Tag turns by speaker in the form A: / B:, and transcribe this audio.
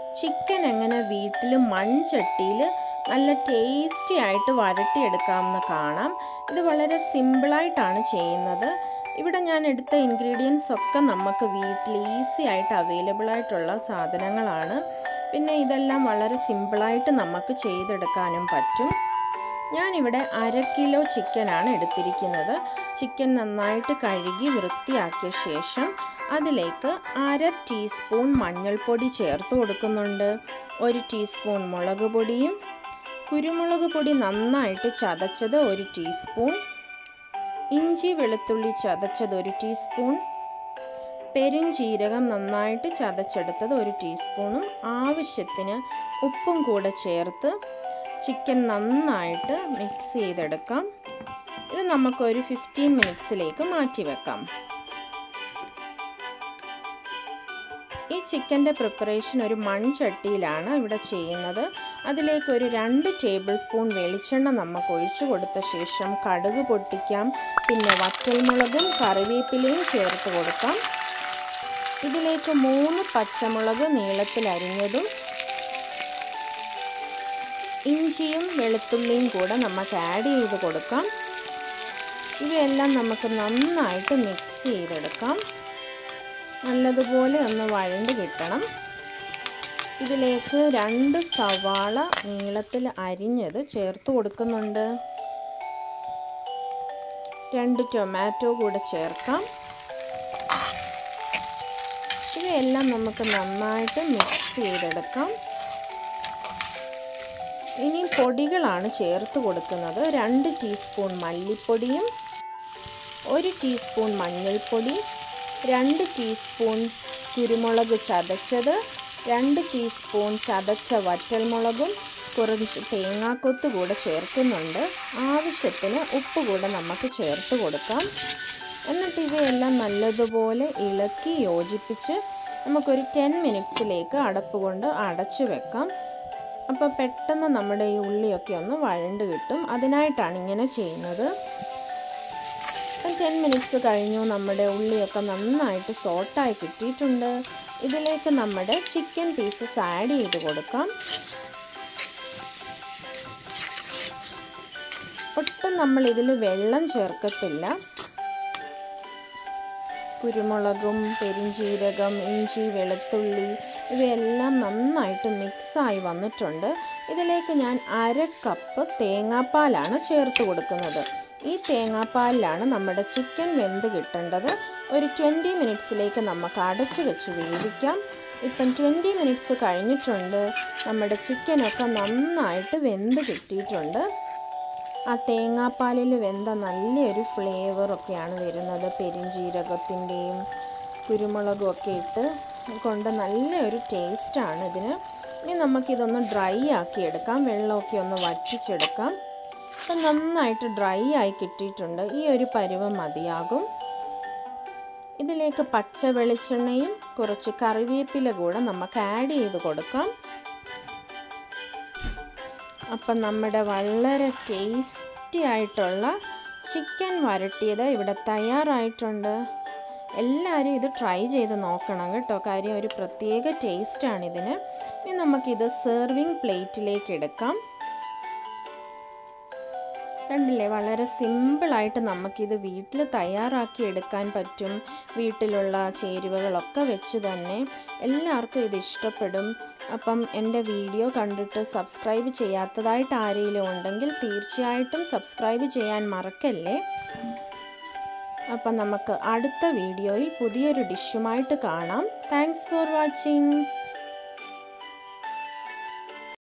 A: chicken എങ്ങനെ വീട്ടിൽ മൺചട്ടിയിൽ നല്ല ടേസ്റ്റി ആയിട്ട് വരട്ടിയെടുക്കാമെന്ന് കാണാം ഇത് വളരെ സിമ്പിളായിട്ടാണ് ചെയ്യുന്നത് ഇവിടെ ഞാൻ എടുത്ത ഇൻഗ്രീഡിയൻസ് ഒക്കെ നമുക്ക് വീട്ടിൽ ഈസി ആയിട്ട് അവൈലബിൾ ആയിട്ടുള്ള സാധനങ്ങളാണ് പിന്നെ ഇതെല്ലാം വളരെ സിമ്പിളായിട്ട് നമുക്ക് ചെയ്തെടുക്കാനും പറ്റും ഞാനിവിടെ അര കിലോ ചിക്കനാണ് എടുത്തിരിക്കുന്നത് ചിക്കൻ നന്നായിട്ട് കഴുകി വൃത്തിയാക്കിയ ശേഷം അതിലേക്ക് അര ടീസ്പൂൺ മഞ്ഞൾപ്പൊടി ചേർത്ത് കൊടുക്കുന്നുണ്ട് ഒരു ടീസ്പൂൺ മുളക് പൊടിയും കുരുമുളക് പൊടി നന്നായിട്ട് ചതച്ചത് ഒരു ടീസ്പൂൺ ഇഞ്ചി വെളുത്തുള്ളി ചതച്ചത് ഒരു ടീസ്പൂൺ പെരുംജീരകം നന്നായിട്ട് ചതച്ചെടുത്തത് ഒരു ടീസ്പൂണും ആവശ്യത്തിന് ഉപ്പും കൂടെ ചേർത്ത് ചിക്കൻ നന്നായിട്ട് മിക്സ് ചെയ്തെടുക്കാം ഇത് നമുക്കൊരു ഫിഫ്റ്റീൻ മിനിറ്റ്സിലേക്ക് മാറ്റി വെക്കാം ഈ ചിക്കൻ്റെ പ്രിപ്പറേഷൻ ഒരു മൺചട്ടിയിലാണ് ഇവിടെ ചെയ്യുന്നത് അതിലേക്ക് ഒരു രണ്ട് ടേബിൾ സ്പൂൺ വെളിച്ചെണ്ണ നമുക്ക് ഒഴിച്ചു കൊടുത്ത ശേഷം കടുക് പൊട്ടിക്കാം പിന്നെ വറ്റൽമുളകും കറിവേപ്പിലയും ചേർത്ത് കൊടുക്കാം ഇതിലേക്ക് മൂന്ന് പച്ചമുളക് നീളത്തിൽ അരിഞ്ഞതും ഇഞ്ചിയും വെളുത്തുള്ളിയും കൂടെ നമുക്ക് ആഡ് ചെയ്ത് കൊടുക്കാം ഇവയെല്ലാം നമുക്ക് നന്നായിട്ട് മിക്സ് ചെയ്തെടുക്കാം നല്ലതുപോലെ ഒന്ന് വഴണ്ട് കിട്ടണം ഇതിലേക്ക് രണ്ട് സവാള നീളത്തിൽ അരിഞ്ഞത് ചേർത്ത് കൊടുക്കുന്നുണ്ട് രണ്ട് ടൊമാറ്റോ കൂടെ ചേർക്കാം ഇവയെല്ലാം നമുക്ക് നന്നായിട്ട് മിക്സ് ചെയ്തെടുക്കാം ഇനി പൊടികളാണ് ചേർത്ത് കൊടുക്കുന്നത് രണ്ട് ടീസ്പൂൺ മല്ലിപ്പൊടിയും ഒരു ടീസ്പൂൺ മഞ്ഞൾപ്പൊടി രണ്ട് ടീസ്പൂൺ കുരുമുളക് ചതച്ചത് രണ്ട് ടീസ്പൂൺ ചതച്ച വറ്റൽമുളകും കുറച്ച് തേങ്ങാക്കൊത്ത് കൂടെ ചേർക്കുന്നുണ്ട് ആവശ്യത്തിന് ഉപ്പ് കൂടെ നമുക്ക് ചേർത്ത് കൊടുക്കാം എന്നിട്ട് ഇവയെല്ലാം നല്ലതുപോലെ ഇളക്കി യോജിപ്പിച്ച് നമുക്കൊരു ടെൻ മിനിറ്റ്സിലേക്ക് അടപ്പ് കൊണ്ട് അടച്ചു വെക്കാം അപ്പോൾ പെട്ടെന്ന് നമ്മുടെ ഈ ഉള്ളിയൊക്കെ ഒന്ന് വഴണ്ട് കിട്ടും അതിനായിട്ടാണ് ഇങ്ങനെ ചെയ്യുന്നത് അപ്പം ടെൻ മിനിറ്റ്സ് കഴിഞ്ഞു നമ്മുടെ ഉള്ളിയൊക്കെ നന്നായിട്ട് സോട്ടായി കിട്ടിയിട്ടുണ്ട് ഇതിലേക്ക് നമ്മുടെ ചിക്കൻ പീസസ് ആഡ് ചെയ്ത് കൊടുക്കാം ഒട്ടും നമ്മൾ ഇതിൽ വെള്ളം ചേർക്കത്തില്ല കുരുമുളകും പെരിഞ്ചീരകം ഇഞ്ചി വെളുത്തുള്ളി ഇവയെല്ലാം നന്നായിട്ട് മിക്സായി വന്നിട്ടുണ്ട് ഇതിലേക്ക് ഞാൻ അര കപ്പ് തേങ്ങാപ്പാലാണ് ചേർത്ത് കൊടുക്കുന്നത് ഈ തേങ്ങാപ്പാലിലാണ് നമ്മുടെ ചിക്കൻ വെന്ത് കിട്ടേണ്ടത് ഒരു ട്വൻറ്റി മിനിറ്റ്സിലേക്ക് നമുക്ക് അടച്ച് വെച്ച് വേവിക്കാം ഇപ്പം ട്വൻറ്റി മിനിറ്റ്സ് കഴിഞ്ഞിട്ടുണ്ട് നമ്മുടെ ചിക്കനൊക്കെ നന്നായിട്ട് വെന്ത് കിട്ടിയിട്ടുണ്ട് ആ തേങ്ങാപ്പാലിൽ വെന്ത നല്ലൊരു ഫ്ലേവറൊക്കെയാണ് വരുന്നത് പെരിഞ്ജീരകത്തിൻ്റെയും കുരുമുളകും ഒക്കെ ഇട്ട് കൊണ്ട് നല്ലൊരു ടേസ്റ്റാണ് ഇതിന് ഇനി നമുക്കിതൊന്ന് ഡ്രൈ ആക്കി എടുക്കാം വെള്ളമൊക്കെ ഒന്ന് വറ്റിച്ചെടുക്കാം അപ്പം നന്നായിട്ട് ഡ്രൈ ആയി കിട്ടിയിട്ടുണ്ട് ഈ ഒരു പരുവം മതിയാകും ഇതിലേക്ക് പച്ച വെളിച്ചെണ്ണയും കുറച്ച് കറിവേപ്പില കൂടെ നമുക്ക് ആഡ് ചെയ്ത് കൊടുക്കാം അപ്പം നമ്മുടെ വളരെ ടേസ്റ്റി ആയിട്ടുള്ള ചിക്കൻ വരട്ടിയത് ഇവിടെ തയ്യാറായിട്ടുണ്ട് എല്ലാവരും ഇത് ട്രൈ ചെയ്ത് നോക്കണം കേട്ടോ കാര്യം ഒരു പ്രത്യേക ടേസ്റ്റാണ് ഇതിന് ഇനി നമുക്കിത് സെർവിങ് പ്ലേറ്റിലേക്ക് എടുക്കാം കണ്ടില്ലേ വളരെ സിമ്പിളായിട്ട് നമുക്കിത് വീട്ടിൽ തയ്യാറാക്കി എടുക്കാൻ പറ്റും വീട്ടിലുള്ള ചേരുവകളൊക്കെ വെച്ച് തന്നെ എല്ലാവർക്കും ഇത് ഇഷ്ടപ്പെടും അപ്പം എൻ്റെ വീഡിയോ കണ്ടിട്ട് സബ്സ്ക്രൈബ് ചെയ്യാത്തതായിട്ട് ആരെങ്കിലും ഉണ്ടെങ്കിൽ തീർച്ചയായിട്ടും സബ്സ്ക്രൈബ് ചെയ്യാൻ മറക്കല്ലേ അപ്പം നമുക്ക് അടുത്ത വീഡിയോയിൽ പുതിയൊരു ഡിഷുമായിട്ട് കാണാം താങ്ക്സ് ഫോർ വാച്ചിങ്